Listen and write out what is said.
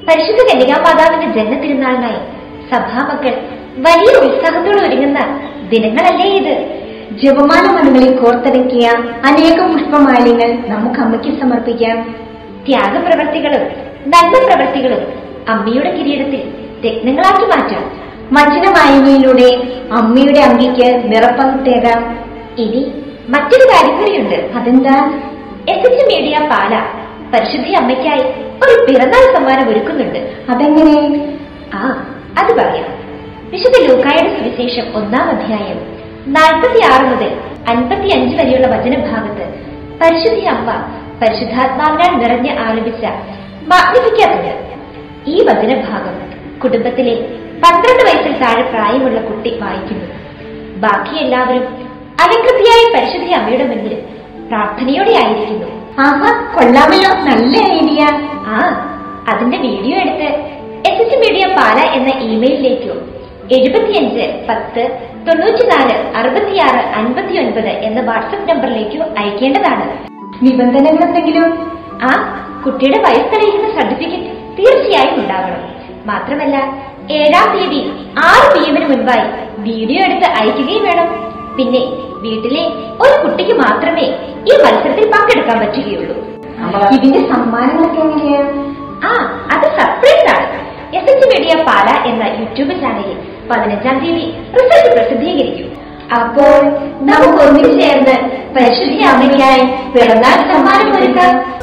പരിശുദ്ധ കന്യകാമാതാവിന്റെ ജന്മതിരുനാളിനായി സഭാമക്കൾ വലിയ ഉത്സാഹത്തോടെ ഒരുങ്ങുന്ന ദിനങ്ങളല്ലേ ഇത് ജപമാല മണികളിൽ കോർത്തിണക്കിയ അനേകം പുഷ്പമാലിന്യങ്ങൾ നമുക്ക് അമ്മയ്ക്ക് സമർപ്പിക്കാം ത്യാഗപ്രവർത്തികളും നല്ല പ്രവർത്തികളും അമ്മയുടെ കിരീടത്തിൽ രത്നങ്ങളാക്കി മാറ്റാം വചന വായനയിലൂടെ അമ്മയുടെ അങ്കിക്ക് നിറപ്പങ്കേകാം ഇനി മറ്റൊരു കാര്യം കൂടിയുണ്ട് അതെന്താ എസ് എച്ച് മീഡിയ പാല പരിശുദ്ധി അമ്മയ്ക്കായി ഒരു പിറന്നാൾ സമ്മാനം ഒരുക്കുന്നുണ്ട് അതെങ്ങനെ ആ അത് പറയാം വിശുദ്ധ ലൂക്കായുടെ സുവിശേഷം ഒന്നാം അധ്യായം നാൽപ്പത്തി ആറ് മുതൽ അൻപത്തി അഞ്ച് വരെയുള്ള വചനഭാഗത്ത് പരിശുദ്ധി അമ്മ പരിശുദ്ധാത്മാവിനാൽ നിറഞ്ഞ് ആലപിച്ച മാഗ്നിഫിക്കാത്തുണ്ട് ഈ വചനഭാഗം കുടുംബത്തിലെ പന്ത്രണ്ട് വയസ്സിൽ താഴെ പ്രായമുള്ള കുട്ടി വായിക്കുന്നു ബാക്കി എല്ലാവരും അലങ്കൃതിയായ പരിശുദ്ധി അമ്മയുടെ മുന്നിൽ പ്രാർത്ഥനയോടെ ആയിരിക്കുന്നു ആഹാ കൊള്ളാമല്ലോ നല്ല ഐഡിയ ആ അതിന്റെ വീഡിയോ എടുത്ത് എസ് എസ് മീഡിയ പാല എന്ന ഇമെയിലിലേക്കോ എഴുപത്തിയഞ്ച് പത്ത് തൊണ്ണൂറ്റിനാല് അറുപത്തിയാറ് അൻപത്തി ഒൻപത് എന്ന വാട്സപ്പ് നമ്പറിലേക്കോ അയക്കേണ്ടതാണ് നിബന്ധനകൾ എന്തെങ്കിലും ആ കുട്ടിയുടെ വയസ്സ് തെളിയിക്കുന്ന സർട്ടിഫിക്കറ്റ് തീർച്ചയായും ഉണ്ടാവണം മാത്രമല്ല ഏഴാം തീയതി ആറ് പി എമ്മിന് മുൻപായി വീഡിയോ എടുത്ത് അയക്കുകയും വേണം പിന്നെ വീട്ടിലെ ഒരു കുട്ടിക്ക് മാത്രമേ ഈ മത്സരത്തിൽ പങ്കെടുക്കാൻ പറ്റുകയുള്ളൂ ഇതിന്റെ സമ്മാനങ്ങളൊക്കെ എങ്ങനെയാ ആ അത് സർപ്രൈസ് ആണ് എസ് എച്ച് മീഡിയ പാല എന്ന യൂട്യൂബ് ചാനലിൽ പതിനഞ്ചാം തീയതി റിസൾട്ട് പ്രസിദ്ധീകരിക്കും അപ്പോൾ നമുക്ക് ഒന്നിച്ചു ചേർന്ന് പരിശുദ്ധി അമ്മയ്ക്കായി പിറന്നാൾ സമ്മാനം ഒരുക്കാം